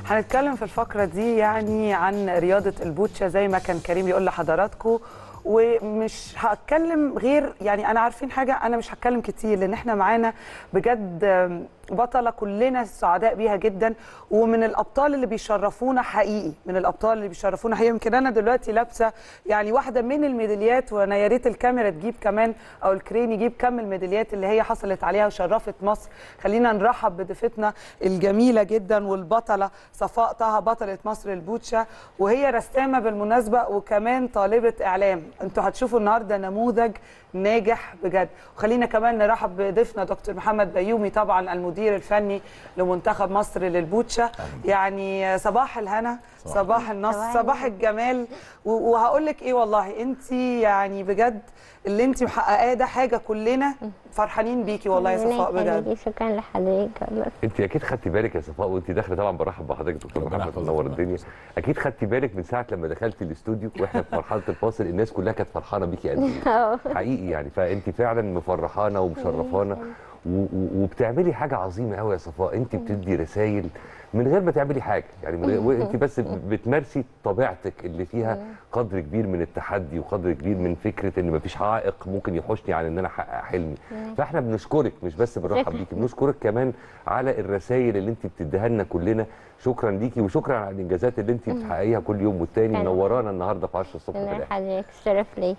هنتكلم في الفقرة دي يعني عن رياضة البوتشا زي ما كان كريم يقول لحضراتكم ومش هتكلم غير يعني انا عارفين حاجه انا مش هتكلم كتير لان احنا معانا بجد بطله كلنا سعداء بيها جدا ومن الابطال اللي بيشرفونا حقيقي من الابطال اللي بيشرفونا حقيقي يمكن انا دلوقتي لابسه يعني واحده من الميداليات وانا يا ريت الكاميرا تجيب كمان او الكرين يجيب كم الميداليات اللي هي حصلت عليها وشرفت مصر خلينا نرحب بضيفتنا الجميله جدا والبطله صفاء طه بطله مصر البوتشا وهي رسامه بالمناسبه وكمان طالبه اعلام انتوا هتشوفوا النهارده نموذج ناجح بجد وخلينا كمان نرحب بضيفنا دكتور محمد بيومي طبعا المدير الفني لمنتخب مصر للبوتشا يعني صباح الهنا صباح, صباح النصر صباح الجمال وهقول لك ايه والله انت يعني بجد اللي انت محققاه ده حاجه كلنا فرحانين بيكي والله يا صفاء بجد شكرا لحضرتك والله انت اكيد خدتي بالك يا صفاء وانت داخله طبعا برحب بحضرتك دكتور محمد منور الدنيا اكيد خدتي بالك من ساعه لما دخلتي الاستوديو واحنا في مرحله الفاصل الناس كلها كانت فرحانه بيكي قد ايه حقيقي يعني فانت فعلا مفرحانا ومشرفانا وبتعملي حاجه عظيمه قوي يا صفاء انت بتدي رسائل من غير ما تعملي حاجه يعني من غير وانت بس بتمارسي طبيعتك اللي فيها قدر كبير من التحدي وقدر كبير من فكره ان مفيش عائق ممكن يحوشني عن ان انا احقق حلمي فاحنا بنشكرك مش بس بنرحب بيكي بنشكرك كمان على الرسائل اللي انت بتديها لنا كلنا شكرا ليكي وشكرا على الانجازات اللي انت بتحققيها كل يوم والتاني منورانا النهارده في 10 الصبح في حضرتك شرف لي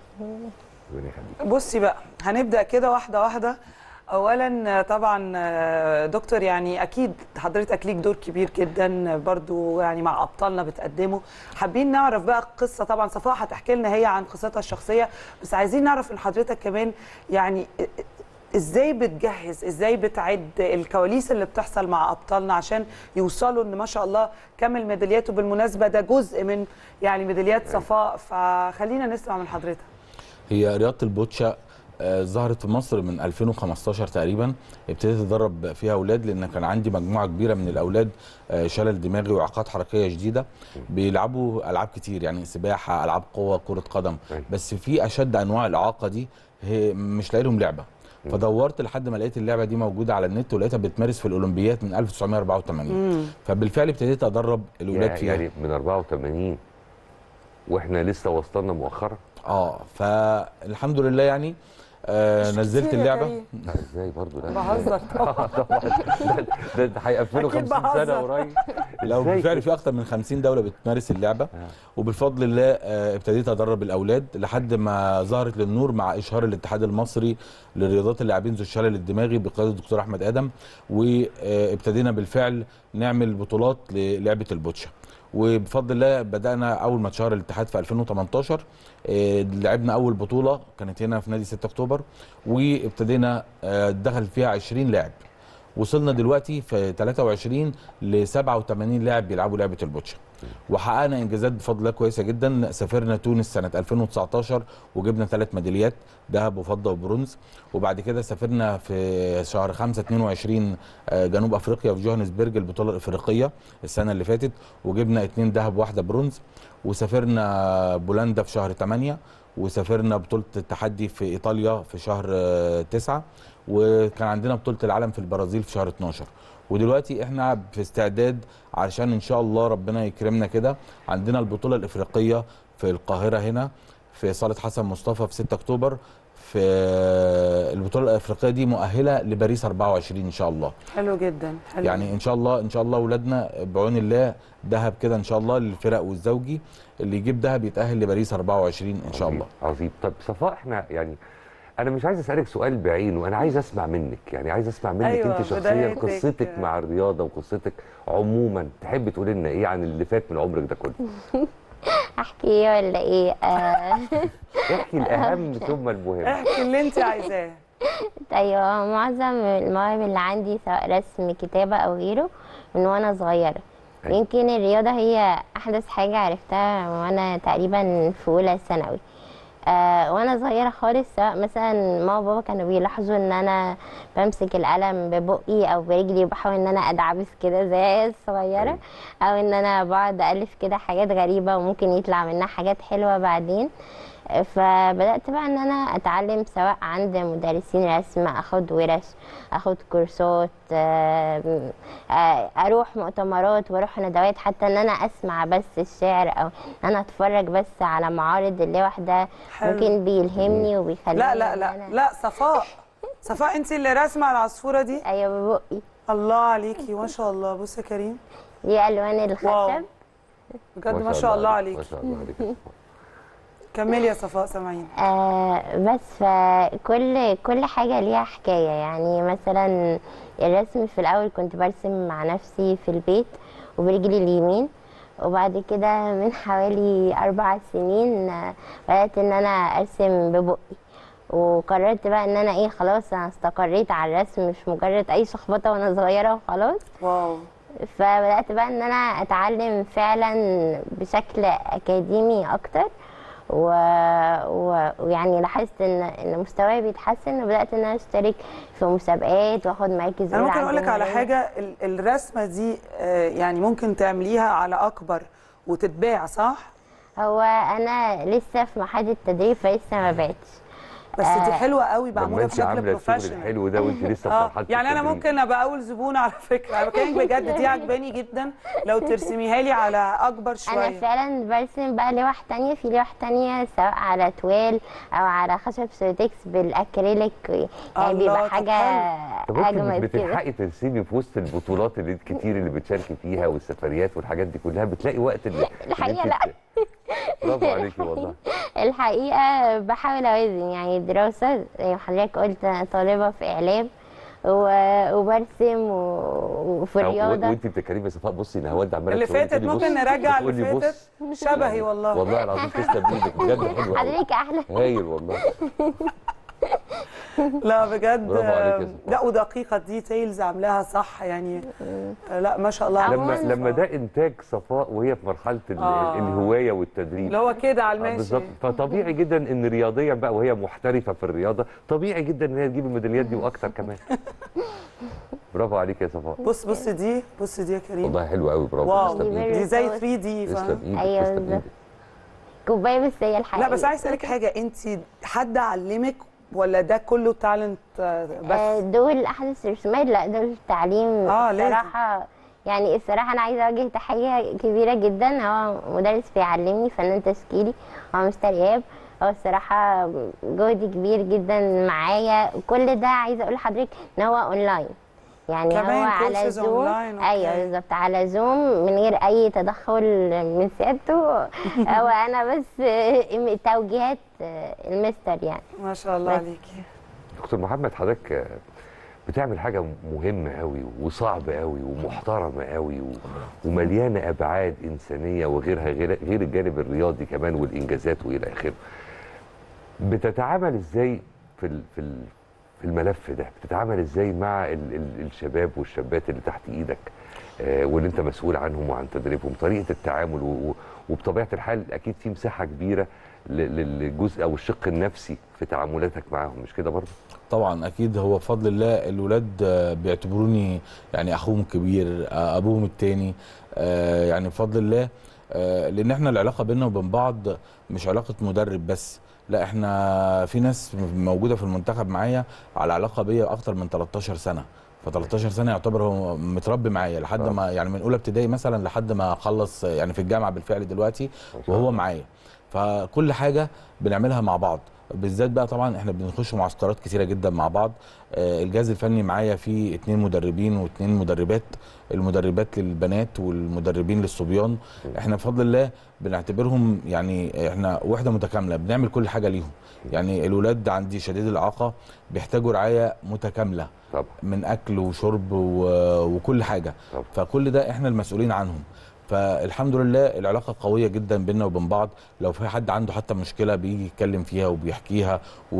بصي بقى هنبدا كده واحده واحده اولا طبعا دكتور يعني اكيد حضرتك ليك دور كبير جدا برضو يعني مع ابطالنا بتقدمه حابين نعرف بقى قصه طبعا صفاء هتحكي لنا هي عن قصتها الشخصيه بس عايزين نعرف من حضرتك كمان يعني ازاي بتجهز ازاي بتعد الكواليس اللي بتحصل مع ابطالنا عشان يوصلوا ان ما شاء الله كم الميداليات وبالمناسبه ده جزء من يعني ميداليات صفاء فخلينا نسمع من حضرتك هي رياضه البوتشا ظهرت في مصر من 2015 تقريبا ابتديت اتدرب فيها اولاد لان كان عندي مجموعه كبيره من الاولاد شلل دماغي واعاقات حركيه شديده بيلعبوا العاب كتير يعني سباحه العاب قوه كره قدم بس في اشد انواع الاعاقه دي هي مش لاقي لهم لعبه فدورت لحد ما لقيت اللعبه دي موجوده على النت ولقيتها بتمارس في الاولمبيات من 1984 مم. فبالفعل ابتديت ادرب الاولاد فيها يعني من 84 واحنا لسه وصلنا مؤخرا اه فالحمد لله يعني آه نزلت اللعبه ازاي برضه لا بهزر طبعا ده ده هيقفلوا 50 سنه قريب لو بالفعل في اكتر من 50 دوله بتمارس اللعبه آه. وبفضل الله آه ابتديت ادرب الاولاد لحد ما ظهرت للنور مع اشهار الاتحاد المصري لرياضات اللاعبين ذو الشلل الدماغي بقياده الدكتور احمد ادم وابتدينا بالفعل نعمل بطولات للعبه البوتشا وبفضل الله بدانا اول ما اتشهر الاتحاد في 2018 لعبنا اول بطوله كانت هنا في نادي 6 اكتوبر وابتدينا دخل فيها 20 لاعب وصلنا دلوقتي في 23 ل 87 لاعب بيلعبوا لعبه البوتشا وحققنا انجازات بفضل الله كويسه جدا سافرنا تونس سنه 2019 وجبنا ثلاث ميداليات ذهب وفضه وبرونز وبعد كده سافرنا في شهر 5 22 جنوب افريقيا في جوهانسبرج البطوله الافريقيه السنه اللي فاتت وجبنا اثنين ذهب واحده برونز وسافرنا بولندا في شهر 8 وسافرنا بطوله التحدي في ايطاليا في شهر 9 وكان عندنا بطوله العالم في البرازيل في شهر 12 ودلوقتي احنا في استعداد علشان ان شاء الله ربنا يكرمنا كده عندنا البطوله الافريقيه في القاهره هنا في صاله حسن مصطفى في 6 اكتوبر في البطوله الافريقيه دي مؤهله لباريس 24 ان شاء الله حلو جدا حلو يعني ان شاء الله ان شاء الله اولادنا بعون الله ذهب كده ان شاء الله للفرق والزوجي اللي يجيب ذهب يتاهل لباريس 24 ان شاء الله عظيم طب صفاء احنا يعني انا مش عايز اسالك سؤال بعينه انا عايز اسمع منك يعني عايز اسمع منك أيوة انت شخصيا قصتك مع الرياضه وقصتك عموما تحب تقولي لنا ايه عن اللي فات من عمرك ده كله احكي ايه ولا ايه آه احكي الاهم ثم المهم احكي اللي انت عايزاه ايوه معظم المواهب اللي عندي سواء رسم كتابه او غيره من وانا صغيره أيوة. يمكن الرياضه هي احدث حاجه عرفتها وانا تقريبا في اولى ثانوي آه وانا صغيره خالص سواء مثلا ماما وبابا كانوا بيلاحظوا ان انا بمسك القلم ببقي او برجلي وبحاول ان انا ادعبس كده زي الصغيره او ان انا بقعد الف كده حاجات غريبه وممكن يطلع منها حاجات حلوه بعدين فبدات بقى ان انا اتعلم سواء عند مدرسين رسم اخد ورش اخد كورسات آم، آه، اروح مؤتمرات واروح ندوات حتى ان انا اسمع بس الشعر او ان انا اتفرج بس على معارض اللوح ده حلو. ممكن بيلهمني وبيخليني لا لا إن لا أنا- لا صفاء صفاء انت اللي راسمه العصفوره دي ايوه ببقي الله عليكي ما شاء الله بص يا كريم دي الوان واو الخشب بجد ما شاء الله ما عليكي شاء الله عليك يا صفاء. كملي يا صفاء سامعين آه بس فكل كل حاجة ليها حكاية يعني مثلا الرسم في الأول كنت برسم مع نفسي في البيت وبرجلي اليمين وبعد كده من حوالي أربع سنين آه، بدأت إن أنا أرسم ببقي وقررت بقى إن أنا إيه خلاص أنا استقريت على الرسم مش مجرد أي شخبطة وأنا صغيرة وخلاص واو فبدأت بقى إن أنا أتعلم فعلا بشكل أكاديمي أكتر و... و... ويعني لاحظت إن إن مستواي بيتحسن وبدأت إن أنا أشترك في مسابقات وآخد مراكز انا أولى ممكن على اقول لك على الجمهورية. حاجه ال- الرسمه دي آه، يعني ممكن تعمليها على اكبر وتتباع صح هو أنا لسه في مرحلة التدريب فلسه ما بعتش بس دي آه. حلوه قوي لما معموله انت بشكل عامله الشغل بروفيشنال الحلو ده وانت لسه في اه مرحله يعني انا التدريب. ممكن ابقى اول زبونه على فكره انا بكلمك بجد دي عجباني جدا لو ترسميها لي على اكبر أنا شويه فعلا برسم بقى لوح تانية في لوح تانية سواء على توال أو على خشب سيرتكس بالأكريليك يعني الله، بيبقى طب حاجة طب انت أجمد كده بتلحقي ترسمي في وسط البطولات اللي كتير اللي بتشاركي فيها والسفريات والحاجات دي كلها بتلاقي وقت اللي الحقيقة اللي انت- برافو عليكي والله الحقيقة بحاول أوازن يعني دراسة زي ما حضرتك قلت أنا طالبة في إعلام و- وبرسم و- وفي أو- الرياضة وانت بتتكلمي يا صفاء بصي نهاوند عماله اللي تقولي- فاتت تقولي ممكن بص، نرجع اللي تقولي فاتت بص. شبهي والله والله العظيم تسلم ايدك بجد حلو قوي حضرتك أحلى هايل والله لا بجد برافو عليك يا آه، صفاء. لا ودقيقه ديتيلز عاملاها صح يعني آه، لا ما شاء الله لما عليك. لما ده انتاج صفاء وهي في مرحله ال- آه. الهوايه والتدريب اللي هو كده على آه، الماشي بالظبط فطبيعي جدا ان رياضيا بقى وهي محترفه في الرياضه طبيعي جدا ان هي تجيب الميداليات دي واكتر كمان برافو عليك يا صفاء بص بص دي بص دي يا كريم والله حلو قوي برافو واو تسلم ايدك دي زي 3 دي تسلم فاهم ايدك أيوة تسلم بالظبط. ايدك كوباية بس هي الحقيقة لا بس عايز اسالك حاجه انت حد علمك ولا ده كله تالنت آه، بس دول أحدث الرسومات لا دول تعليم آه، لازم. الصراحة يعني الصراحة أنا عايزة أوجه تحية كبيرة جدا هو مدرس بيعلمني فنان تشكيلي هو مستر إيهاب هو الصراحة جهد كبير جدا معايا كل ده عايزة أقول لحضرتك إن هو أونلاين يعني كمان هو على courses زوم أونلاين، أوكي. ايوه بالظبط على زوم من غير اي تدخل من سيادته هو انا بس توجيهات المستر يعني ما شاء الله بس. عليكي دكتور محمد حضرتك آه، بتعمل حاجه مهمه قوي وصعبه قوي ومحترمه قوي و- ومليانه ابعاد انسانيه وغيرها غير غير الجانب الرياضي كمان والانجازات والى اخره بتتعامل ازاي في ال- في ال- في الملف ده بتتعامل ازاي مع ال ال الشباب والشابات اللي تحت ايدك آه، واللي انت مسؤول عنهم وعن تدريبهم طريقه التعامل و- و- وبطبيعه الحال اكيد في مساحه كبيره ل- للجزء او الشق النفسي في تعاملاتك معاهم مش كده برضه طبعا اكيد هو بفضل الله الولاد آه، بيعتبروني يعني اخوهم الكبير آه، ابوهم التاني آه، يعني بفضل الله آه، لان احنا العلاقه بيننا وبين بعض مش علاقه مدرب بس لا احنا في ناس موجوده في المنتخب معايا على علاقه بيا اكتر من 13 سنه ف 13 سنه يعتبر هو متربي معايا لحد آه. ما يعني من اولى ابتدائي مثلا لحد ما خلص يعني في الجامعه بالفعل دلوقتي ما شاء وهو الله. معايا فكل حاجه بنعملها مع بعض بالذات بقى طبعا احنا بنخش معسكرات كتيره جدا مع بعض آه، الجهاز الفني معايا فيه اتنين مدربين واتنين مدربات المدربات للبنات والمدربين للصبيان احنا بفضل الله بنعتبرهم يعني احنا وحده متكامله بنعمل كل حاجه ليهم يعني الولاد عندي شديد الاعاقه بيحتاجوا رعايه متكامله طبعا من اكل وشرب و- وكل حاجه طبعا. فكل ده احنا المسؤولين عنهم فالحمد لله العلاقه قويه جدا بيننا وبين بعض لو في حد عنده حتى مشكله بيجي يتكلم فيها وبيحكيها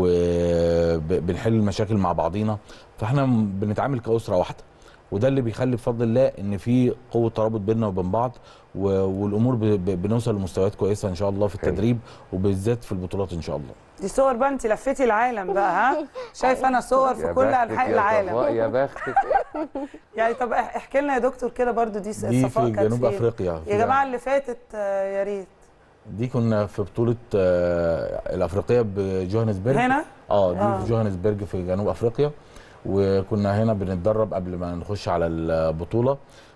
وبنحل المشاكل مع بعضينا فاحنا بنتعامل كاسره واحده وده اللي بيخلي بفضل الله ان في قوه ترابط بيننا وبين بعض و- والامور ب- ب- بنوصل لمستويات كويسه ان شاء الله في حلو. التدريب وبالذات في البطولات ان شاء الله دي صور بقى انت لفيتي العالم بقى ها شايف انا صور في يا كل بختك انحاء يا العالم صفاء، يا بختك يعني طب اح- احكي لنا يا دكتور كده برضو دي دي صفاء في كانت جنوب فين؟ افريقيا يا جماعه اللي فاتت آه، يا ريت دي كنا في بطوله آه، الافريقيه بجوهانسبرج هنا اه دي آه. في جوهانسبرج في جنوب افريقيا وكنا هنا بنتدرب قبل ما نخش على البطوله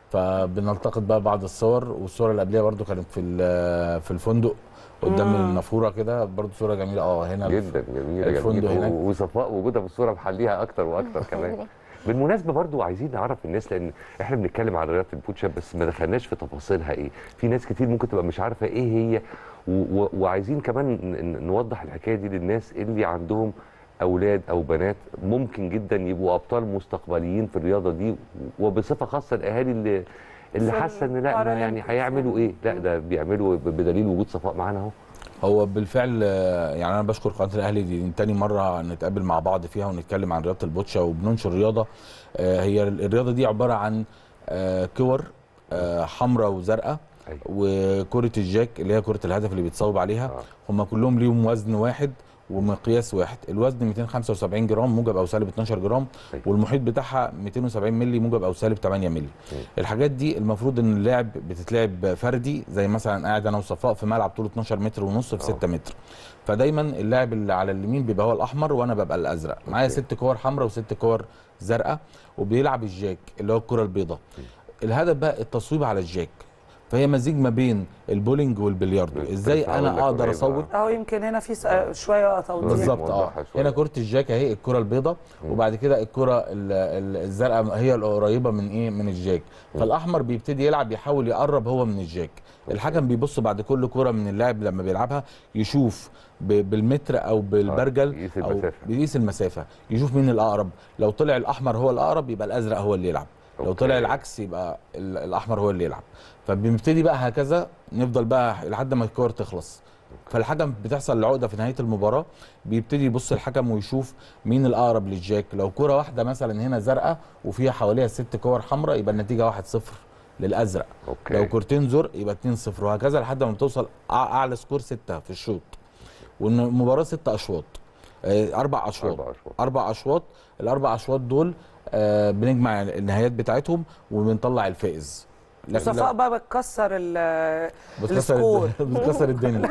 فبنلتقط بقى بعض الصور والصوره اللي قبلها برضو كانت في ال- في الفندق قدام مم. النافوره كده برضو صوره جميله اه هنا جدا جميله الفندق جميله هناك. و- وصفاء وجودها في الصوره محليها اكتر واكتر كمان بالمناسبه برضو عايزين نعرف الناس لان احنا بنتكلم على رياضه البوتشاب بس ما دخلناش في تفاصيلها ايه في ناس كتير ممكن تبقى مش عارفه ايه هي و و وعايزين كمان ن- ن- نوضح الحكايه دي للناس اللي عندهم اولاد او بنات ممكن جدا يبقوا ابطال مستقبليين في الرياضه دي وبصفه خاصه الاهالي اللي اللي في حاسه ان لا ما يعني البارالمبيكس هيعملوا ايه لا ده بيعملوا ب- بدليل وجود صفاء معانا اهو هو بالفعل آه، يعني انا بشكر قناه الاهلي دي تاني مره نتقابل مع بعض فيها ونتكلم عن رياضه البوتشا وبننشر رياضه آه، هي الرياضه دي عباره عن آه، كور آه، حمراء وزرقاء أيوة. وكره الجاك اللي هي كره الهدف اللي بيتصوب عليها آه. هم كلهم ليهم وزن واحد ومقياس واحد الوزن 275 جرام موجب او سالب 12 جرام أيوة. والمحيط بتاعها 270 مللي موجب او سالب 8 مللي الحاجات دي المفروض ان اللعب بتتلعب فردي زي مثلا قاعد انا وصفاء في ملعب طوله 12 متر ونص في آه. 6 متر فدايما اللاعب اللي على اليمين بيبقى هو الاحمر وانا ببقى الازرق معايا أوكي. ست كور حمراء وست كور زرقاء وبيلعب الجاك اللي هو الكره البيضاء الهدف بقى التصويب على الجاك فهي مزيج ما بين البولينج والبلياردو كنت ازاي لسه هقول لك انا اقدر قريب، اصوب آه. اهو يمكن هنا في س- شويه توضيح بالظبط اه موضحها شوية. هنا كره الجاك اهي الكره البيضاء وبعد كده الكره ال- ال- الزرقاء هي القريبه من ايه من الجاك فالاحمر بيبتدي يلعب يحاول يقرب هو من الجاك الحكم بيبص بعد كل كره من اللاعب لما بيلعبها يشوف ب- بالمتر او بالبرجل يقيس او المسافة. بيقيس المسافه يشوف مين الاقرب لو طلع الاحمر هو الاقرب يبقى الازرق هو اللي يلعب لو أوكي. طلع العكس يبقى ال- الاحمر هو اللي يلعب فبنبتدي بقى هكذا نفضل بقى لحد ما الكور تخلص فالحكم بتحصل العقده في نهايه المباراه بيبتدي يبص الحكم ويشوف مين الاقرب للجاك لو كره واحده مثلا هنا زرقاء وفيها حواليها ست كور حمراء يبقى النتيجه 1-0 للازرق اوكي لو كورتين زرق يبقى 2-0 وهكذا لحد ما بتوصل أع- اعلى سكور 6 في الشوط والمباراه ست اشواط آه، اربع اشواط أربع أشواط. اربع اشواط الاربع اشواط دول آه، بنجمع النهايات بتاعتهم وبنطلع الفائز لكن صفاء لو- بقى بتكسر ال بتكسر السكور. الد- بتكسر الدنيا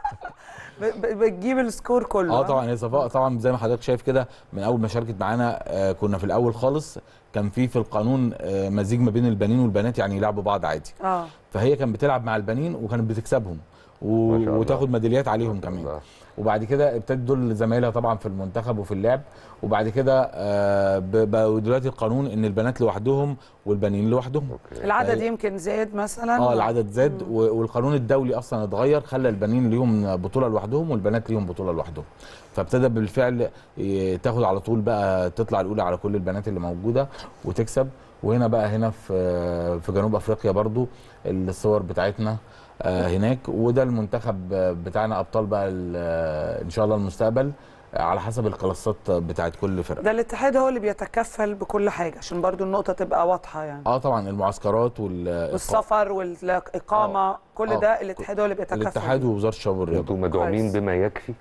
ب- ب- بتجيب السكور كله اه طبعا هي صفاء طبعا زي ما حضرتك شايف كده من اول ما شاركت معانا آه كنا في الاول خالص كان في في القانون آه مزيج ما بين البنين والبنات يعني يلعبوا بعض عادي اه فهي كانت بتلعب مع البنين وكانت بتكسبهم و... ما شاء الله. وتاخد ميداليات عليهم كمان الله. وبعد كده ابتدت دول زمايلها طبعا في المنتخب وفي اللعب وبعد كده آه ب- بقوا دلوقتي القانون ان البنات لوحدهم والبنين لوحدهم اوكي العدد آه، يمكن زاد مثلا اه العدد زاد و- والقانون الدولي اصلا اتغير خلى البنين ليهم بطوله لوحدهم والبنات ليهم بطوله لوحدهم فابتدى بالفعل ي- تاخد على طول بقى تطلع الاولى على كل البنات اللي موجوده وتكسب وهنا بقى هنا في في جنوب افريقيا برضو الصور بتاعتنا آه، هناك وده المنتخب بتاعنا ابطال بقى ال- ان شاء الله المستقبل على حسب الكلاسات بتاعت كل فرقه ده الاتحاد هو اللي بيتكفل بكل حاجه عشان برضو النقطه تبقى واضحه يعني اه طبعا المعسكرات وال والسفر والاقامه كل آه. ده الاتحاد هو اللي بيتكفل الاتحاد بيه. ووزاره الشباب والرياضه انتوا مدعومين كويس. بما يكفي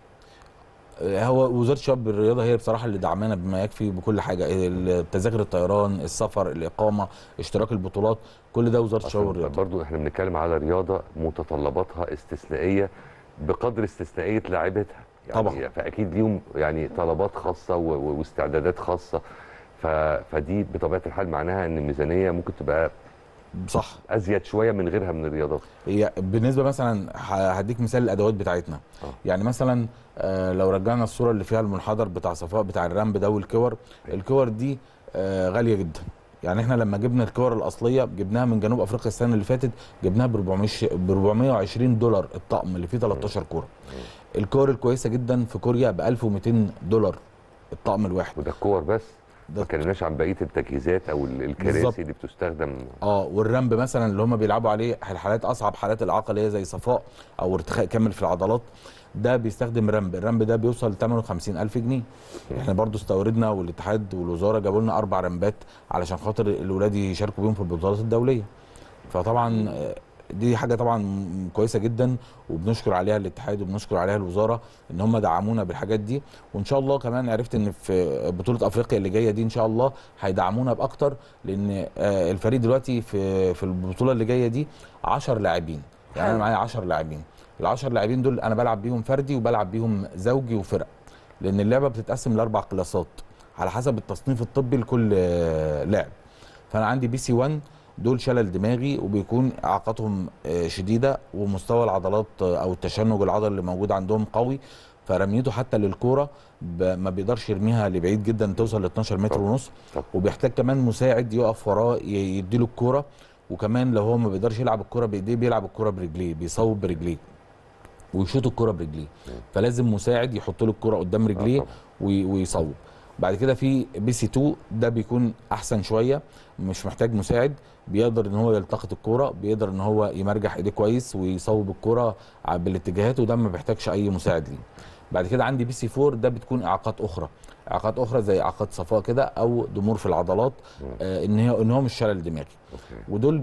هو وزاره الشباب والرياضه هي بصراحه اللي دعمانا بما يكفي بكل حاجه تذاكر الطيران السفر الاقامه اشتراك البطولات كل ده وزاره الشباب أصلاً والرياضه برضو احنا بنتكلم على رياضه متطلباتها استثنائيه بقدر استثنائيه لاعبتها يعني طبعاً. فاكيد ليهم يعني طلبات خاصه و- و- واستعدادات خاصه ف... فدي بطبيعه الحال معناها ان الميزانيه ممكن تبقى صح ازيد شويه من غيرها من الرياضات هي بالنسبه مثلا ه- هديك مثال الادوات بتاعتنا آه. يعني مثلا آه، لو رجعنا الصوره اللي فيها المنحدر بتاع صفاء بتاع الرمب ده والكور الكور دي آه، غاليه جدا يعني احنا لما جبنا الكور الاصليه جبناها من جنوب افريقيا السنه اللي فاتت جبناها ب 400 ب 420 دولار الطقم اللي فيه 13 كوره الكور الكويسه جدا في كوريا ب 1200 دولار الطقم الواحد وده الكور بس ده ما كلمناش عن بقيه التجهيزات او ال- بالظبط. الكراسي اللي بتستخدم اه والرمب مثلا اللي هم بيلعبوا عليه الحالات اصعب حالات الاعاقه اللي هي زي صفاء او ارتخاء كامل في العضلات ده بيستخدم رمب الرمب ده بيوصل ثمنه 50000 جنيه احنا برضو استوردنا والاتحاد والوزاره جابوا لنا اربع رمبات علشان خاطر الاولاد يشاركوا بيهم في البطولات الدوليه فطبعا آه، دي حاجه طبعا م- كويسه جدا وبنشكر عليها الاتحاد وبنشكر عليها الوزاره ان هم دعمونا بالحاجات دي وان شاء الله كمان عرفت ان في بطوله افريقيا اللي جايه دي ان شاء الله هيدعمونا باكتر لان آه، الفريق دلوقتي في في البطوله اللي جايه دي 10 لاعبين يعني انا حلو. معايا 10 لاعبين ال 10 لاعبين دول انا بلعب بيهم فردي وبلعب بيهم زوجي وفرق لان اللعبه بتتقسم لاربع كلاسات على حسب التصنيف الطبي لكل آه، لاعب فانا عندي بي سي 1 دول شلل دماغي وبيكون اعاقتهم آه، شديده ومستوى العضلات آه، او التشنج العضلي اللي موجود عندهم قوي فرميته حتى للكوره ب- ما بيقدرش يرميها لبعيد جدا توصل ل 12 متر طبعا. ونص طبعا. وبيحتاج كمان مساعد يقف وراه ي- يديله الكوره وكمان لو هو ما بيقدرش يلعب الكوره بايديه بيلعب الكوره برجليه بيصوب برجليه ويشوط الكوره برجليه فلازم مساعد يحط له الكوره قدام رجليه طبعا. وي- ويصوب بعد كده في بي سي 2 ده بيكون احسن شويه مش محتاج مساعد بيقدر ان هو يلتقط الكوره بيقدر ان هو يمرجح ايديه كويس ويصوب الكوره ع- بالاتجاهات وده ما بيحتاجش اي مساعد ليه بعد كده عندي بي سي 4 ده بتكون اعاقات اخرى اعاقات اخرى زي اعاقات صفاء كده او ضمور في العضلات آه ان هي ان هو مش شلل دماغي اوكي ودول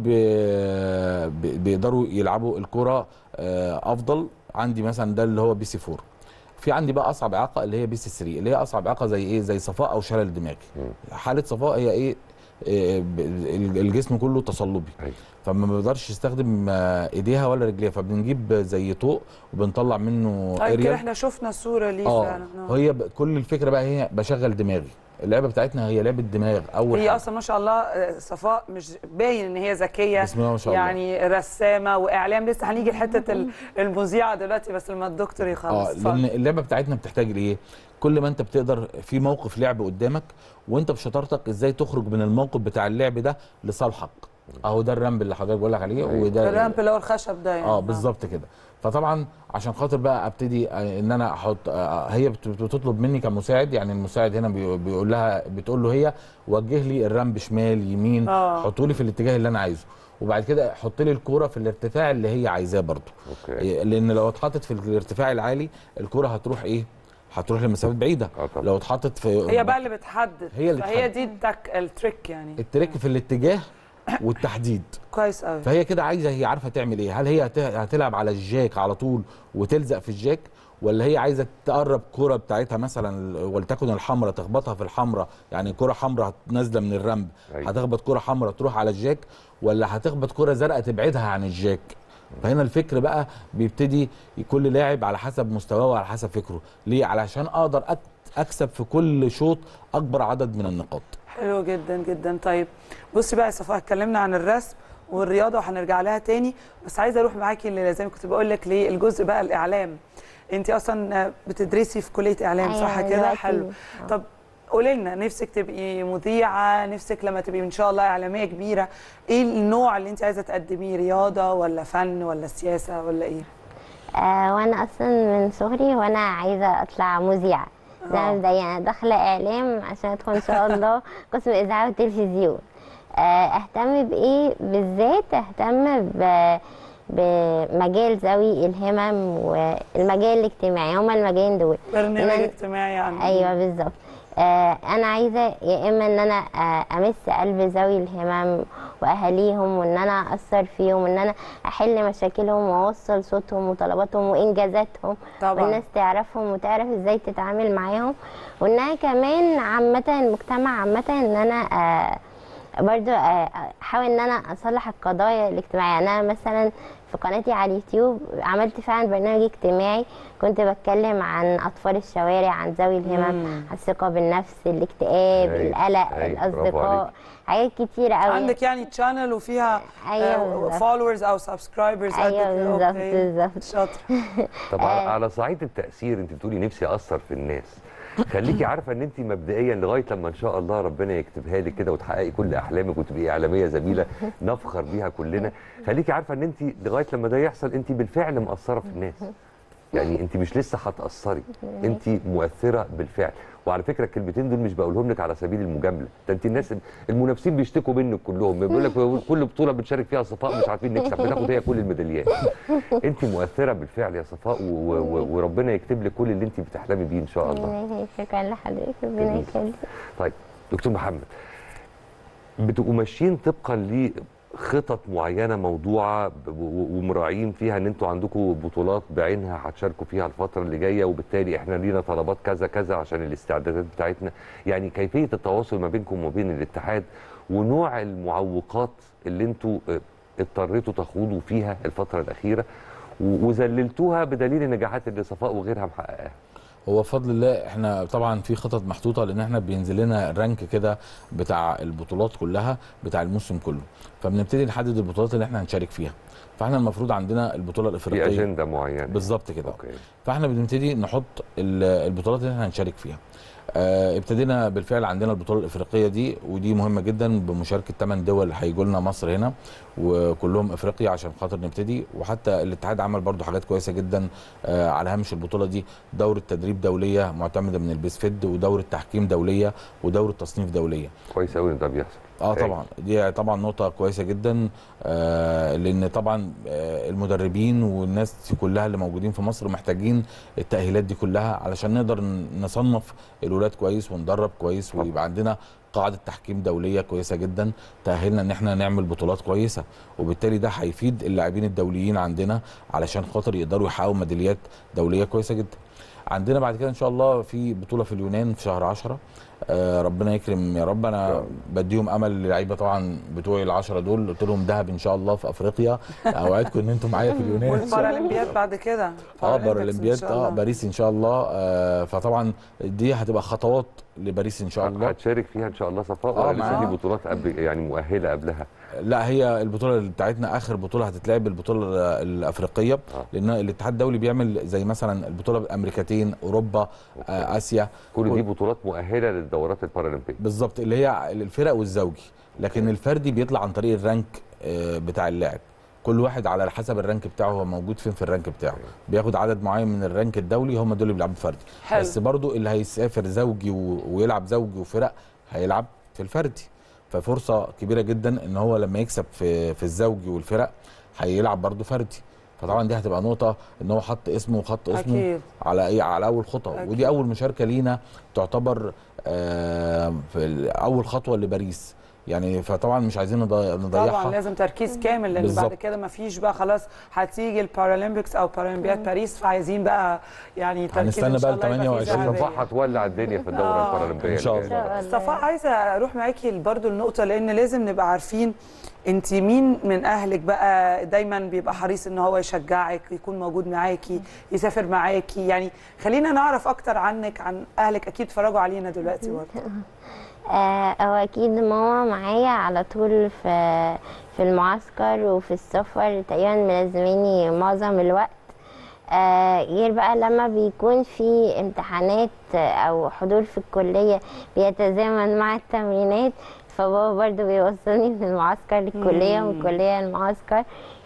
بي بي- بيقدروا يلعبوا الكرة آه، افضل عندي مثلا ده اللي هو بي سي 4 في عندي بقى اصعب اعاقه اللي هي بي سي 3 اللي هي اصعب اعاقه زي ايه زي صفاء او شلل دماغي حاله صفاء هي ايه آه، ب- ال- الجسم كله تصلبي أيوة. فما بيقدرش يستخدم آه، ايديها ولا رجليها فبنجيب زي طوق وبنطلع منه طيب كده اريال احنا شفنا الصوره ليه اه فعلا آه. هي ب- كل الفكره بقى هي بشغل دماغي اللعبه بتاعتنا هي لعبه دماغ اول هي حاجة. اصلا ما شاء الله آه، صفاء مش باين ان هي ذكيه بسم الله ما شاء الله. يعني رسامه واعلام لسه هنيجي لحته ال- المذيعه دلوقتي بس لما الدكتور يخلص اه اتفضل. لان اللعبه بتاعتنا بتحتاج لايه كل ما انت بتقدر في موقف لعب قدامك وانت بشطارتك ازاي تخرج من الموقف بتاع اللعب ده لصالحك اهو ده الرامب اللي حضرتك بقول لك عليه وده الرامب اللي هو الخشب ده يعني اه بالظبط كده فطبعا عشان خاطر بقى ابتدي آه، ان انا احط آه، هي بت- بتطلب مني كمساعد يعني المساعد هنا بي- بيقول لها بتقول له هي وجه لي الرامب شمال يمين آه. حطوا لي في الاتجاه اللي انا عايزه وبعد كده حط لي الكوره في الارتفاع اللي هي عايزاه برضه اوكي إيه، لان لو اتحطت في الارتفاع العالي الكره هتروح ايه هتروح لمسافات بعيده آه طبعا. لو اتحطت في هي بقى اللي بتحدد هي اللي فهي بتحدد. دي التك التريك يعني التريك في الاتجاه والتحديد كويس قوي فهي كده عايزه هي عارفه تعمل ايه هل هي هت- هتلعب على الجاك على طول وتلزق في الجاك ولا هي عايزه تقرب كرة بتاعتها مثلا ولتكن الحمراء تخبطها في الحمراء يعني كرة حمراء نازله من الرمب أيوة. هتخبط كرة حمراء تروح على الجاك ولا هتخبط كرة زرقاء تبعدها عن الجاك فهنا الفكر بقى بيبتدي كل لاعب على حسب مستواه وعلى حسب فكره ليه علشان اقدر أك- اكسب في كل شوط اكبر عدد من النقاط حلو جدا جدا طيب بصي بقى يا صفاء اتكلمنا عن الرسم والرياضه وهنرجع لها تاني بس عايزه اروح معاكي اللي زي ما كنت بقول لك ليه الجزء بقى الاعلام انت اصلا بتدرسي في كليه اعلام أيوة، صح كده دلوقتي. حلو آه. طب قولي لنا نفسك تبقي مذيعه نفسك لما تبقي ان شاء الله اعلاميه كبيره ايه النوع اللي انت عايزه تقدميه رياضه ولا فن ولا سياسه ولا ايه آه وانا اصلا من صغري وانا عايزه اطلع مذيعه آه. ده مبدئيا انا داخله اعلام عشان ادخل ان شاء الله قسم اذاعه وتلفزيون آه اهتم بايه بالذات اهتم ب بمجال ذوي الهمم والمجال الاجتماعي هما المجالين دول برنامج إن- اجتماعي يعني ايوه بالظبط آه انا عايزه يا اما ان انا آه امس قلب ذوي الهمم واهاليهم وان انا اثر فيهم وان انا احل مشاكلهم واوصل صوتهم وطلباتهم وانجازاتهم طبعاً. والناس تعرفهم وتعرف ازاي تتعامل معاهم وانها كمان عامه المجتمع عامه ان انا آه برضو آه، احاول ان انا اصلح القضايا الاجتماعيه يعني انا مثلا في قناتي على اليوتيوب عملت فعلا برنامج اجتماعي كنت بتكلم عن اطفال الشوارع عن ذوي الهمم مم. عن الثقه بالنفس الاكتئاب أيوة، القلق أيوة، برافو الاصدقاء حاجات كتيره قوي عندك يعني تشانل وفيها أيوة بالظبط. فولورز او سبسكرايبرز أيوة بالظبط، بالظبط. شاطر طب على على صعيد التاثير انت بتقولي نفسي اثر في الناس خليكي عارفه ان انت مبدئيا لغايه لما ان شاء الله ربنا يكتبها لك كده وتحققي كل احلامك وتبقي اعلاميه زميله نفخر بيها كلنا خليكي عارفه ان انت لغايه لما ده يحصل انت بالفعل مأثره في الناس يعني انت مش لسه هتأثري انت مؤثره بالفعل وعلى فكره الكلمتين دول مش بقولهم لك على سبيل المجامله ده انت الناس المنافسين بيشتكوا منك كلهم بيقول لك كل بطوله بنشارك فيها صفاء مش عارفين نكسب بتاخد هي كل الميداليات انت مؤثره بالفعل يا صفاء و- و- وربنا يكتب لك كل اللي انت بتحلمي بيه ان شاء الله ربنا يخليك. شكرا لحضرتك ربنا جميل. يخليك طيب دكتور محمد بتبقوا ماشيين طبقا لخطط معينه موضوعه ب- و- ومراعيين فيها ان انتوا عندكم بطولات بعينها هتشاركوا فيها الفتره اللي جايه وبالتالي احنا لينا طلبات كذا كذا عشان الاستعدادات بتاعتنا يعني كيفيه التواصل ما بينكم وما بين الاتحاد ونوع المعوقات اللي انتوا آه، اضطريتوا تخوضوا فيها الفتره الاخيره و- وذللتوها بدليل النجاحات اللي صفاء وغيرها محققاها هو بفضل الله احنا طبعا في خطط محطوطه لان احنا بينزل لنا رانك كده بتاع البطولات كلها بتاع الموسم كله فبنبتدي نحدد البطولات اللي احنا هنشارك فيها فاحنا المفروض عندنا البطوله في الافريقيه اجنده معينه بالظبط كده اوكي فاحنا بنبتدي نحط ال- البطولات اللي احنا هنشارك فيها آه، ابتدينا بالفعل عندنا البطوله الافريقيه دي ودي مهمه جدا بمشاركه 8 دول هيجوا لنا مصر هنا وكلهم افريقيا عشان خاطر نبتدي وحتى الاتحاد عمل برضو حاجات كويسه جدا آه، على هامش البطوله دي دوره تدريب دوليه معتمده من البيس فيد ودوره تحكيم دوليه ودوره تصنيف دوليه كويس قوي ان ده بيحصل اه أوكي. طبعا دي طبعا نقطه كويسه جدا آه لان طبعا آه المدربين والناس كلها اللي موجودين في مصر محتاجين التاهيلات دي كلها علشان نقدر ن- نصنف الولاد كويس وندرب كويس طبعا. ويبقى عندنا قاعده تحكيم دوليه كويسه جدا تاهلنا ان احنا نعمل بطولات كويسه وبالتالي ده هيفيد اللاعبين الدوليين عندنا علشان خاطر يقدروا يحققوا ميداليات دوليه كويسه جدا عندنا بعد كده ان شاء الله في بطوله في اليونان في شهر 10 آه ربنا يكرم يا رب انا بديهم امل للعيبه طبعا بتوعي العشرة دول قلت لهم دهب ان شاء الله في افريقيا اوعدكم ان انتم معايا في اليونان إن شاء الله. والبارالمبياد بعد كده اه بارالمبيكس بارالمبياد إن شاء اه الله. باريس ان شاء الله آه فطبعا دي هتبقى خطوات لباريس ان شاء الله هتشارك فيها ان شاء الله صفاء آه، ولا لسه معانا. في بطولات قبل يعني مؤهله قبلها لا هي البطوله اللي بتاعتنا اخر بطوله هتتلعب البطوله الافريقيه آه. لان الاتحاد الدولي بيعمل زي مثلا البطوله الامريكتين اوروبا آه اسيا كل دي بطولات مؤهله للدورات البارالمبيه بالظبط اللي هي الفرق والزوجي لكن الفردي بيطلع عن طريق الرانك آه، بتاع اللاعب كل واحد على حسب الرانك بتاعه هو موجود فين في الرانك بتاعه بياخد عدد معين من الرانك الدولي هم دول اللي بيلعبوا فردي حلو. بس برضو اللي هيسافر زوجي و... ويلعب زوجي وفرق هيلعب في الفردي ففرصه كبيره جدا ان هو لما يكسب في في الزوجي والفرق هيلعب برضو فردي فطبعا دي هتبقى نقطه ان هو حط اسمه وخط اسمه أكيد. على ايه على اول خطوه أكيد. ودي اول مشاركه لينا تعتبر آه في ال- اول خطوه لباريس يعني فطبعا مش عايزين نضي- طبعا نضيعها لازم تركيز كامل لان بعد بالظبط. كده ما فيش بقى خلاص هتيجي البارالمبيكس او بارالمبياد باريس فعايزين بقى يعني تركيز هنستنى إن شاء بقى الله يبقى في 28 ذهبية. صفاء هتولع الدنيا في الدوره آه. البارالمبيه إن شاء اللي الله. جاية. صفاء عايزه اروح معاكي برضو النقطه لان لازم نبقى عارفين انت مين من اهلك بقى دايما بيبقى حريص ان هو يشجعك يكون موجود معاكي يسافر معاكي يعني خلينا نعرف اكتر عنك عن اهلك اكيد اتفرجوا علينا دلوقتي برضه آه، هو اكيد ماما معايا على طول في في المعسكر وفي السفر تقريبا ملازماني معظم الوقت آه، غير بقى لما بيكون في امتحانات او حضور في الكليه بيتزامن مع التمرينات فبابا برضو بيوصلني من المعسكر للكليه ومن الكليه للمعسكر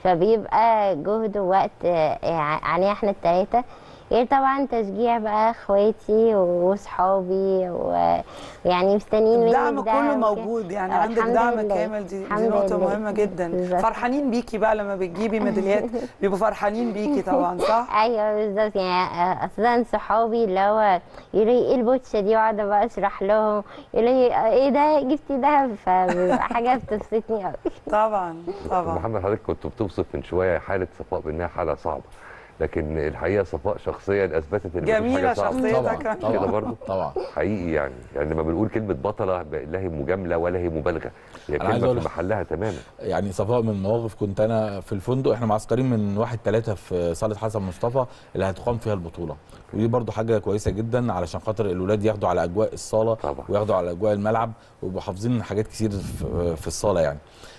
فبيبقى جهد ووقت آه، علينا احنا التلاته غير طبعا تشجيع بقى اخواتي وصحابي و- ويعني مستنيين مني الدعم الدعم كله وكده. موجود يعني آه، عندك الحمد دعم لله. كامل دي, دي الحمد نقطه لله. مهمه جدا بالظبط. فرحانين بيكي بقى لما بتجيبي ميداليات بيبقوا فرحانين بيكي طبعا صح ايوه بالظبط يعني آه، اصلا صحابي اللي هو يقولوا لي ايه البوتشه دي واقعد بقى اشرح لهم يقولوا لي آه، ايه ده جبتي دهب فبيبقى حاجه بتبسطني قوي طبعا طبعا محمد حضرتك كنت بتوصف من شويه حاله صفاء بانها حاله صعبه لكن الحقيقه صفاء شخصيا اثبتت ان مفيش جميلة حاجه صعبه شخصيتك. طبعا كده طبعا برضو؟ طبعا حقيقي يعني يعني لما بنقول كلمه بطله ب- لا هي مجامله ولا هي مبالغه هي أنا عايز كلمه أقول في لك- محلها تماما يعني صفاء من المواقف كنت انا في الفندق احنا معسكرين من واحد ثلاثة في صاله حسن مصطفى اللي هتقام فيها البطوله ودي برضو حاجه كويسه جدا علشان خاطر الولاد ياخدوا على اجواء الصاله طبعا. وياخدوا على اجواء الملعب ويبقوا حافظين حاجات كتير في, في الصاله يعني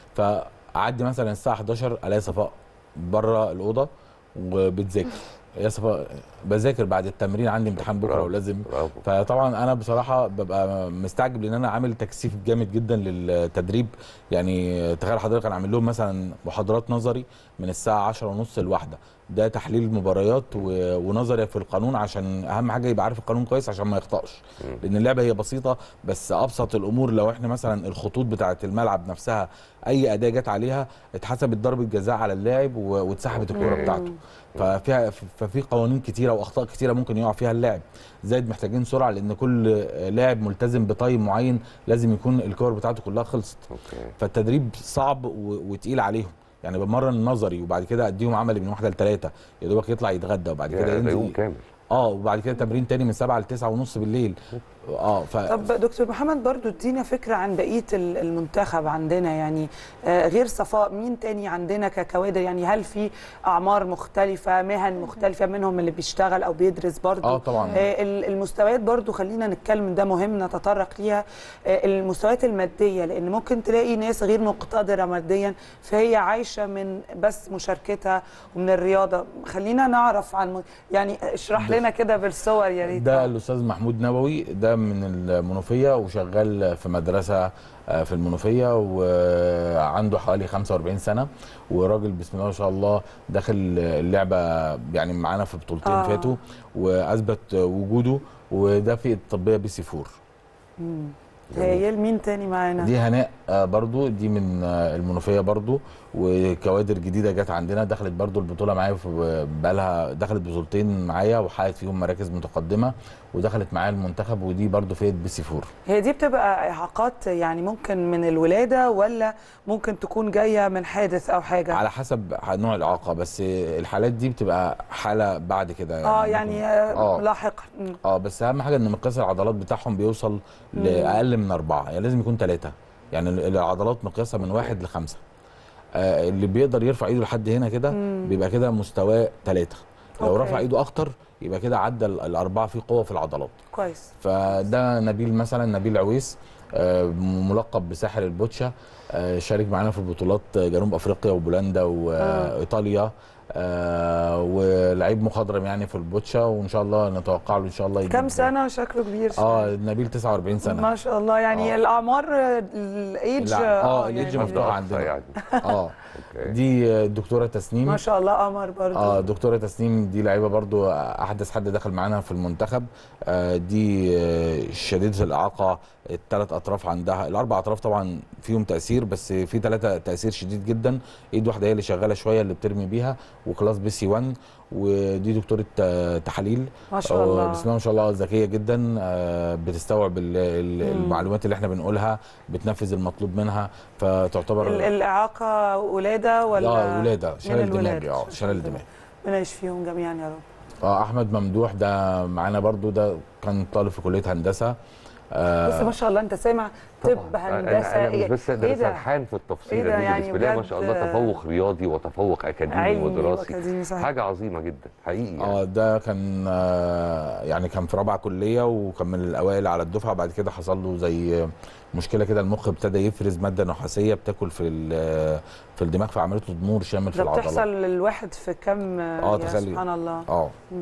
فاعدي مثلا الساعه 11 الاقي صفاء بره الاوضه وبتذاكر يا صفاء بذاكر بعد التمرين عندي امتحان بكره برافو. ولازم برافو فطبعا انا بصراحه ببقى مستعجب لان انا عامل تكثيف جامد جدا للتدريب يعني تخيل حضرتك انا عامل لهم مثلا محاضرات نظري من الساعه 10 ونص لواحده ده تحليل مباريات و- ونظري في القانون عشان اهم حاجه يبقى عارف القانون كويس عشان ما يخطاش لان اللعبه هي بسيطه بس ابسط الامور لو احنا مثلا الخطوط بتاعه الملعب نفسها اي اداه جت عليها اتحسبت ضربه جزاء على اللاعب و- واتسحبت الكره أوكي. بتاعته ففيها ففي قوانين كتيره واخطاء كتيره ممكن يقع فيها اللاعب زائد محتاجين سرعه لان كل لاعب ملتزم بتايم معين لازم يكون الكور بتاعته كلها خلصت اوكي فالتدريب صعب و- وتقيل عليهم يعني بمرن نظري وبعد كده اديهم عملي من واحده لثلاثه يا دوبك يطلع يتغدى وبعد كده يا ده يوم ينزل كامل اه وبعد كده تمرين تاني من 7 ل 9 ونص بالليل اه ف... طب دكتور محمد برضو ادينا فكره عن بقيه ال- المنتخب عندنا يعني آه، غير صفاء مين تاني عندنا ككوادر يعني هل في اعمار مختلفه مهن مختلفه منهم اللي بيشتغل او بيدرس برضو اه طبعا آه، ال- المستويات برضو خلينا نتكلم ده مهم نتطرق ليها آه، المستويات الماديه لان ممكن تلاقي ناس غير مقتدره ماديا فهي عايشه من بس مشاركتها ومن الرياضه خلينا نعرف عن م- يعني اشرح لنا كده بالصور يا ريت ده الاستاذ محمود نبوي ده من المنوفيه وشغال في مدرسه آه، في المنوفيه وعنده حوالي 45 سنه وراجل بسم الله ما شاء الله داخل اللعبه يعني معانا في بطولتين آه. آه. فاتوا واثبت وجوده وده في الطبيه بي سي 4 هايل مين تاني معانا دي هناء آه، برضو دي من آه، المنوفيه برضو وكوادر جديده جت عندنا دخلت برضو البطوله معايا في بقالها دخلت بطولتين معايا وحققت فيهم مراكز متقدمه ودخلت معايا المنتخب ودي برضو فيت بي سي 4 هي دي بتبقى اعاقات يعني ممكن من الولاده ولا ممكن تكون جايه من حادث او حاجه على حسب نوع الاعاقه بس الحالات دي بتبقى حاله بعد كده اه ممكن- يعني آه آه. لاحقا مم. اه بس اهم حاجه ان مقياس العضلات بتاعهم بيوصل لاقل من اربعه يعني لازم يكون ثلاثه يعني ال- العضلات مقياسها من واحد لخمسه آه اللي بيقدر يرفع ايده لحد هنا كده بيبقى كده مستواه ثلاثه لو أوكي. رفع ايده اكتر يبقى كده عدى ال- الاربعه في قوه في العضلات كويس فده نبيل مثلا نبيل عويس آه، ملقب بساحر البوتشا آه، شارك معانا في بطولات جنوب افريقيا وبولندا وايطاليا آه، ولعيب مخضرم يعني في البوتشا وان شاء الله نتوقع له ان شاء الله يجيب كم سنه شكله كبير اه نبيل 49 سنه ما شاء الله يعني آه. الاعمار الايدج لا، آه، الإيدج يعني مفتوح مفتوحة عندنا. يعني اه اوكي دي آه، الدكتوره تسنيم ما شاء الله قمر برضو اه دكتوره تسنيم دي لعيبه برضو احدث حد دخل معانا في المنتخب آه دي آه شديده الاعاقه الثلاث اطراف عندها الاربع اطراف طبعا فيهم تاثير بس في ثلاثه تاثير شديد جدا ايد واحده هي اللي شغاله شويه اللي بترمي بيها وكلاس بي سي 1 ودي دكتوره آه، تحاليل ما شاء آه، الله بسم الله ما شاء الله ذكيه جدا آه، بتستوعب ال- ال- المعلومات اللي احنا بنقولها بتنفذ المطلوب منها فتعتبر ال- الاعاقه ولاده ولا اه ولاده من شلل الولادة. دماغي اه شلل دماغي ربنا يشفيهم جميعا يا رب اه احمد ممدوح ده معانا برضو ده كان طالب في كليه هندسه آه بص ما شاء الله انت سامع طب طبعاً. هندسه انا, أنا مش بس ده إيه انا سرحان في إيه التفصيله ده دي يعني بالنسبه لي ما بجد شاء الله تفوق رياضي وتفوق اكاديمي علمي ودراسي وأكاديمي، صحيح. حاجه عظيمه جدا حقيقي يعني. اه ده كان آه يعني كان في رابعه كليه وكان من الاوائل على الدفعه بعد كده حصل له زي مشكله كده المخ ابتدى يفرز ماده نحاسيه بتاكل في ال- في الدماغ فعملت له ضمور شامل في ده العضلات بتحصل للواحد في كم آه، يا تخيلي. سبحان الله اه مم.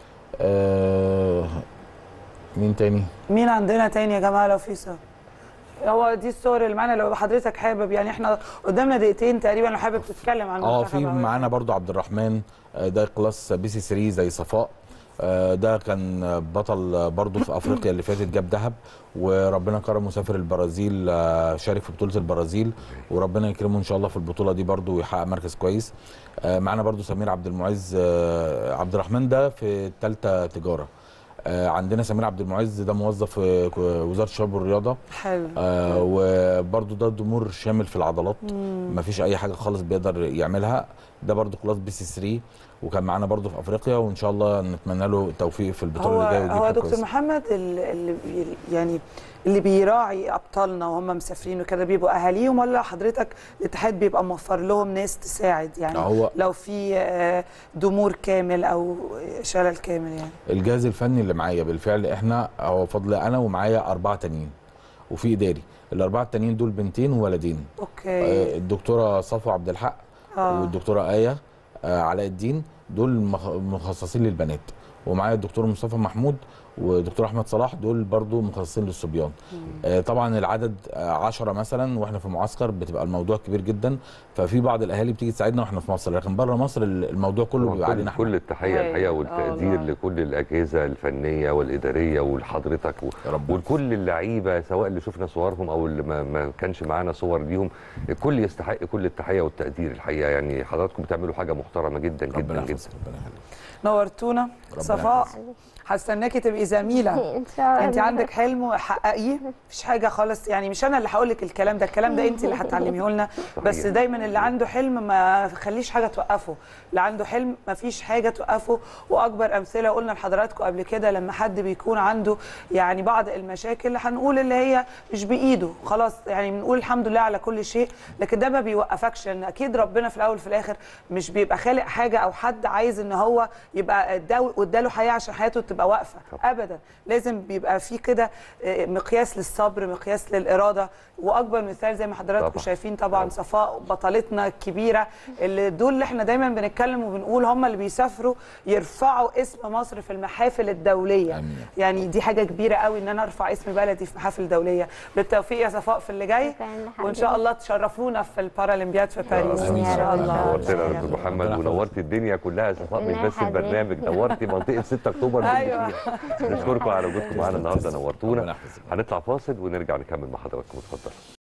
آه، مين تاني مين عندنا تاني يا جماعه لو في صور هو دي الصور اللي معانا لو حضرتك حابب يعني احنا قدامنا دقيقتين تقريبا لو حابب تتكلم عن اه المنتخب في أو معانا برضو عبد الرحمن آه، ده كلاس بي سي 3 زي صفاء آه، ده كان بطل برضو في افريقيا اللي فاتت جاب ذهب وربنا كرمه سافر البرازيل آه، شارك في بطوله البرازيل وربنا يكرمه ان شاء الله في البطوله دي برضو ويحقق مركز كويس آه، معانا برضو سمير عبد المعز آه، عبد الرحمن ده في ثالثه تجاره آه، عندنا سمير عبد المعز ده موظف في وزاره الشباب والرياضه حلو آه وبرده ده ضمور شامل في العضلات مفيش اي حاجه خالص بيقدر يعملها ده برده كلاس بي سي 3 وكان معانا برده في افريقيا وان شاء الله نتمنى له التوفيق في البطوله هو اللي جايه ويجيب هو حاجة دكتور كويسة. محمد ال- اللي بي يعني اللي بيراعي ابطالنا وهم مسافرين وكده بيبقوا اهاليهم ولا حضرتك الاتحاد بيبقى موفر لهم ناس تساعد يعني هو- لو في آه، ضمور كامل او شلل كامل يعني الجهاز الفني اللي معايا بالفعل احنا هو فضل انا ومعايا اربعه تانيين وفي اداري الاربعه التانيين دول بنتين وولدين اوكي آه الدكتوره صفوه عبد الحق آه. والدكتوره ايه آه علاء الدين دول مخ- مخصصين للبنات ومعايا الدكتور مصطفى محمود ودكتور احمد صلاح دول برضو مخصصين للصبيان آه طبعا العدد آه عشرة مثلا واحنا في معسكر بتبقى الموضوع كبير جدا ففي بعض الاهالي بتيجي تساعدنا واحنا في مصر لكن بره مصر الموضوع كله بيبقى كل, علينا احنا كل التحيه هاي. الحقيقه آه والتقدير والله. لكل الاجهزه الفنيه والاداريه ولحضرتك و... يا رب. ولكل اللعيبه سواء اللي شفنا صورهم او اللي ما, ما كانش معانا صور ليهم الكل يستحق كل التحيه والتقدير الحقيقه يعني حضراتكم بتعملوا حاجه محترمه جدا ربنا جدا جدا يحفظك ربنا يخليك نورتونا ربنا صفاء يحفظك. هستناكي تبقي زميله ان شاء الله انت عندك حلم وحققيه مفيش حاجه خالص يعني مش انا اللي هقول لك الكلام ده الكلام ده انت اللي هتعلميه لنا بس صحيح. دايما اللي عنده حلم ما خليش حاجه توقفه اللي عنده حلم ما فيش حاجه توقفه واكبر امثله قلنا لحضراتكم قبل كده لما حد بيكون عنده يعني بعض المشاكل هنقول اللي هي مش بايده خلاص يعني بنقول الحمد لله على كل شيء لكن ده ما بيوقفكش لان اكيد ربنا في الاول وفي الاخر مش بيبقى خالق حاجه او حد عايز ان هو يبقى اداله اداله حياه عشان حياته تبقى واقفه ابدا لازم بيبقى في كده آه، مقياس للصبر مقياس للاراده واكبر مثال زي ما حضراتكم طبعا. شايفين طبعا صفاء بطلتنا الكبيره اللي دول اللي احنا دايما بنتكلم وبنقول هم اللي بيسافروا يرفعوا اسم مصر في المحافل الدوليه آمين. يعني دي حاجه كبيره قوي ان انا ارفع اسم بلدي في محافل دوليه بالتوفيق يا صفاء في اللي جاي شكراً لحضرتك. وان شاء الله تشرفونا في البارالمبياد في باريس آمين ان يا شاء رب. الله نورتنا يا استاذ محمد ربنا ونورتي الدنيا كلها يا صفاء مش ربنا بس يحفظك. البرنامج نورتي منطقه 6 اكتوبر باللي أيوة. فيها. نشكركم على وجودكم معانا النهارده ربنا نورتونا يحفظك. هنطلع فاصل ونرجع نكمل مع حضراتكم اتفضلوا